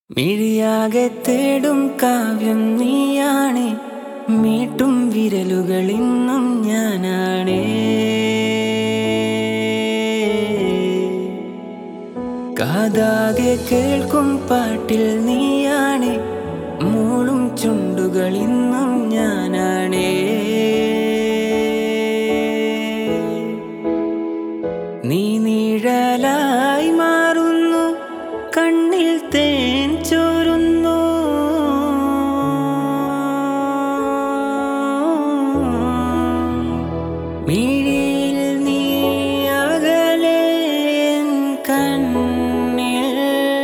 മിഴിയാകെ തേടും കാവ്യം നീയാണേ മീട്ടും വിരലുകളിന്നും ഞാനാണേ കാതാകെ കേൾക്കും പാട്ടിൽ നീയാണേ മൂളും ചുണ്ടുകളിന്നും ഞാനാണേ നീ നിഴലായി മാറുന്നു കണ്ണിൽ തേൻ ചോരുന്നു മിഴിയിൽ നീ അകലെ എൻ കണ്ണിൽ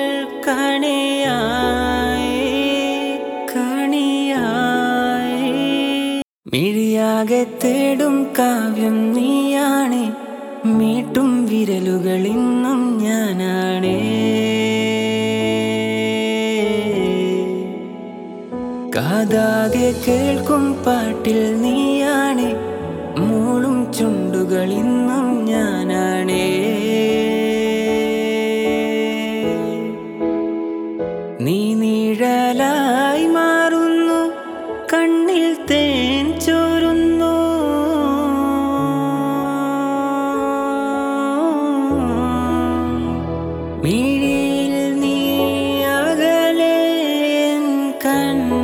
കണിയായി കണിയായി മിഴിയാകെ തേടും കാവ്യം നീയാണേ മീട്ടും വിരലുകളിന്നും ഞാനാണേ കാതാകെ കേൾക്കും പാട്ടിൽ നീയാണേ മൂളും ചുണ്ടുകളിന്നും ഞാനാണേ നീ നിഴലായി മാറുന്നു കണ്ണിൽ തേൻ ചോരുന്നു മിഴിയിൽ നീ അകലെ എൻ കണ്ണിൽ